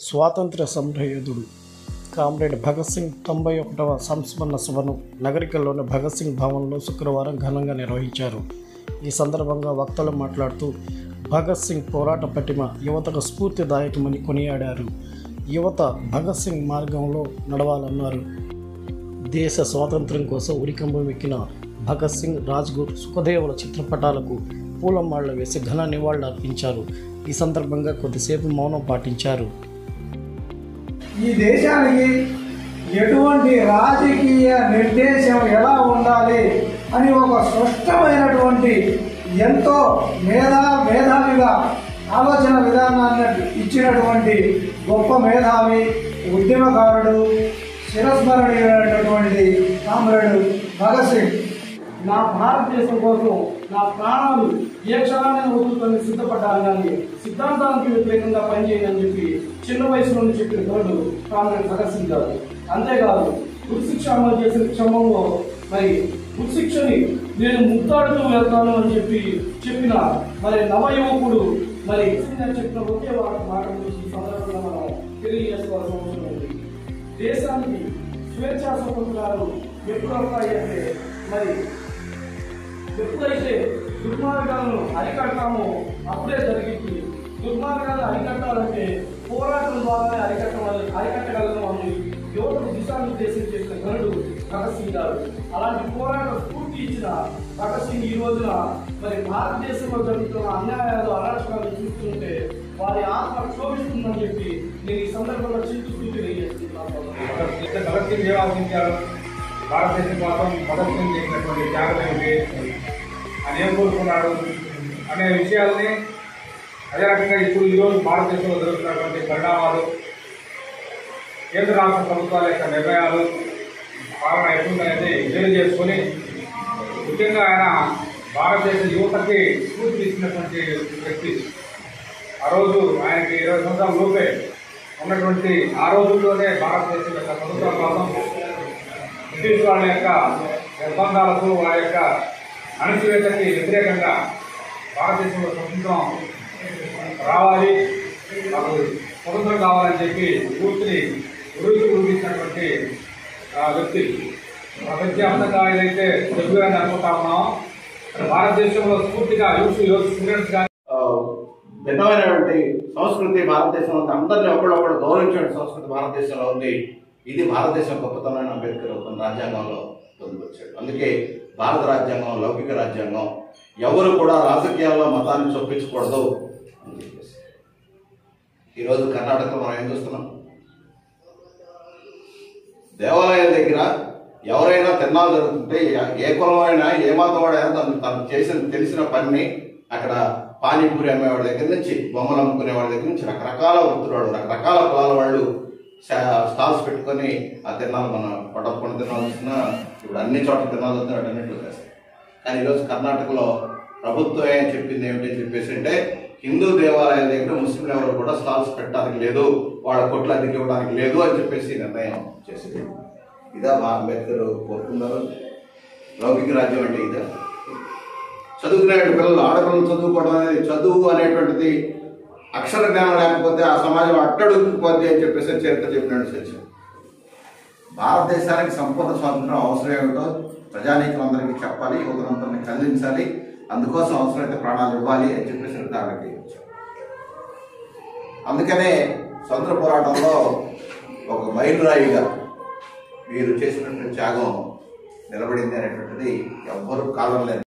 స్వాతంత్ర్య సమరయోధుడు కామ్రేడ్ భగత్ సింగ్ తొంభై ఒకటవ సంస్మరణ సభను నగరికల్లోని భగత్ సింగ్ భవన్లో శుక్రవారం ఘనంగా నిర్వహించారు ఈ సందర్భంగా వక్తలు మాట్లాడుతూ భగత్ సింగ్ పోరాట పటిమ యువతకు స్ఫూర్తిదాయకమని కొనియాడారు యువత భగత్ సింగ్ మార్గంలో నడవాలన్నారు దేశ స్వాతంత్ర్యం కోసం ఉరికంబం ఎక్కిన భగత్ సింగ్ రాజ్గుర్ సుఖదేవుల చిత్రపటాలకు పూలమాళ్లు వేసి ఘన నివాళులు అర్పించారు ఈ సందర్భంగా కొద్దిసేపు మౌనం పాటించారు ఈ దేశానికి ఎటువంటి రాజకీయ నిర్దేశం ఎలా ఉండాలి అని ఒక స్పష్టమైనటువంటి ఎంతో మేధా మేధావిగా ఆలోచన విధానాన్ని ఇచ్చినటువంటి గొప్ప మేధావి ఉద్యమకారుడు చిరస్మరణీయుడైనటువంటి కామ్రేడు భగత్ సింగ్ నా భారతదేశం కోసం నా ప్రాణాలు ఏ క్షణాన్ని వదులుకొని సిద్ధపడ్డాను కానీ సిద్ధాంతానికి వ్యతిరేకంగా పనిచేయని చెప్పి చిన్న వయసు నుండి చెప్పిన తోడు కామ్రేడ్ భగత్ సింగ్ గారు అంతేకాదు ఉత్శిక్ష అమలు చేసిన క్రమంలో మరి ఉత్శిక్షని నేను ముద్దాడుతూ వెళ్తాను అని చెప్పి చెప్పిన మరి నవయువకుడు మరి సింగ్ అని చెప్పిన ఒకే మాట మాట గురించి ఈ సందర్భంగా మనం తెలియజేసుకోవాల్సిన అవసరం ఉంది దేశానికి స్వేచ్ఛా స్వతంత్రాలు ఎప్పుడు వస్తాయంటే మరి ఎప్పుడైతే దుర్మార్గాలను అరికట్టామో అప్పుడే జరిగింది దుర్మార్గాలను అరికట్టాలంటే పోరాటం ద్వారానే అరికట్టమని అరికట్టగలను అని యువతకు దిశానిర్దేశం చేసిన గనుడు భగత్ సింగ్ గారు అలాంటి పోరాట స్ఫూర్తి ఇచ్చిన భగత్ సింగ్ ఈ రోజున మరి భారతదేశంలో జరుగుతున్న అన్యాయాలు అరాచకాలు చూస్తుంటే వారి ఆత్మ క్షోభిస్తుందని చెప్పి నేను ఈ సందర్భంగా చింతిస్తూ తెలియజేస్తున్నాను భగత్ సింగ్ ఆలోచించారు భారతదేశం కోసం భగత్ సింగ్ చేసినటువంటి త్యాగం ఏమిటి అని ఏం కోరుకున్నాడు అనే విషయాల్ని అదే రకంగా ఇప్పుడు ఈరోజు భారతదేశంలో జరుగుతున్నటువంటి పరిణామాలు కేంద్ర రాష్ట్ర ప్రభుత్వాల యొక్క నిర్ణయాలు పాలన ఎట్లుందనేది తెలియజేసుకొని ముఖ్యంగా ఆయన భారతదేశ యువతకి స్ఫూర్తి ఇచ్చినటువంటి వ్యక్తి ఆ రోజు ఆయనకి ఇరవై సంవత్సరాల లోపే ఉన్నటువంటి ఆ రోజుల్లోనే భారతదేశం యొక్క స్వతంత్ర కోసం బ్రిటిష్ వాళ్ళ యొక్క నిర్బంధాలకు వారి యొక్క అణచివేతకి వ్యతిరేకంగా భారతదేశంలో స్వతంత్రం రావాలి మాకు స్వతంత్రం కావాలని చెప్పి పూర్తిని ఉరుకు ఉరికించినటువంటి ఆ వ్యక్తి ప్రపంచవ్యాప్తంగా ఏదైతే తెలుగుని అనుకుంటా ఉన్నామో భారతదేశంలో స్ఫూర్తిగా యూత్ యూత్ స్టూడెంట్స్ కానీ ఆ, భిన్నమైనటువంటి సంస్కృతి భారతదేశంలో ఉంది అందరినీ ఒకళ్ళొకళ్ళు గౌరవించే సంస్కృతి భారతదేశంలో ఉంది ఇది భారతదేశం గొప్పతనమైన అంబేద్కర్ తన రాజ్యాంగంలో పొందుకొచ్చాడు అందుకే భారత రాజ్యాంగం లౌకిక రాజ్యాంగం ఎవరు కూడా రాజకీయాల్లో మతాన్ని చొప్పించకూడదు అని చెప్పేసి ఈరోజు కర్ణాటకలో మనం ఏం చూస్తున్నాం దేవాలయాల దగ్గర ఎవరైనా తిన్నాలు జరుగుతుంటే ఏ- ఏ కులమైనా ఏ మతం వాడైనా తను తను చేసిన తెలిసిన పనిని అక్కడ పానీపూరి అమ్మేవాడి దగ్గర నుంచి బొమ్మలు అమ్ముకునే వాళ్ళ దగ్గర నుంచి రకరకాల వృత్తుల వాళ్ళు రకరకాల కులాల వాళ్ళు శా- స్టాల్స్ పెట్టుకొని ఆ తిన్నాలు మన పడకుండా తిన్నాలు వచ్చినా ఇప్పుడు అన్ని చోట్ల తిన్నాలు వస్తున్నాయి అన్నింటిలో చేస్తాయి కానీ ఈరోజు కర్ణాటకలో ప్రభుత్వం ఏం చెప్పింది ఏమిటని చెప్పేసి అంటే హిందూ దేవాలయాల దగ్గర ముస్లింలు ఎవరు కూడా స్టాల్స్ పెట్టడానికి లేదు వాళ్ళ కొట్లు అద్దెకి ఇవ్వడానికి లేదు అని చెప్పేసి నిర్ణయం చేసింది ఇదా మా అంబేద్కర్ కోరుకున్నారు లౌకిక రాజ్యం అంటే ఇదా చదువుకునే పిల్లలు ఆడపిల్లలు చదువుకోవడం అనేది చదువు అనేటువంటిది అక్షర జ్ఞానం లేకపోతే ఆ సమాజం అట్టడుగుపోద్ది అని చెప్పేసి చరిత్ర చెప్పినట్టు సత్యం భారతదేశానికి సంపూర్ణ స్వాతంత్రం అవసరం ఏమిటో ప్రజానీకులందరికీ చెప్పాలి యువతలందరినీ కదిలించాలి అందుకోసం అవసరమైతే ప్రాణాలు ఇవ్వాలి అని చెప్పేసి నిర్ధారణకి వచ్చాం అందుకనే స్వతంత్ర పోరాటంలో ఒక మైలురాయిగా వీరు చేసినటువంటి త్యాగం నిలబడింది అనేటువంటిది ఎవ్వరూ కాలం లేదు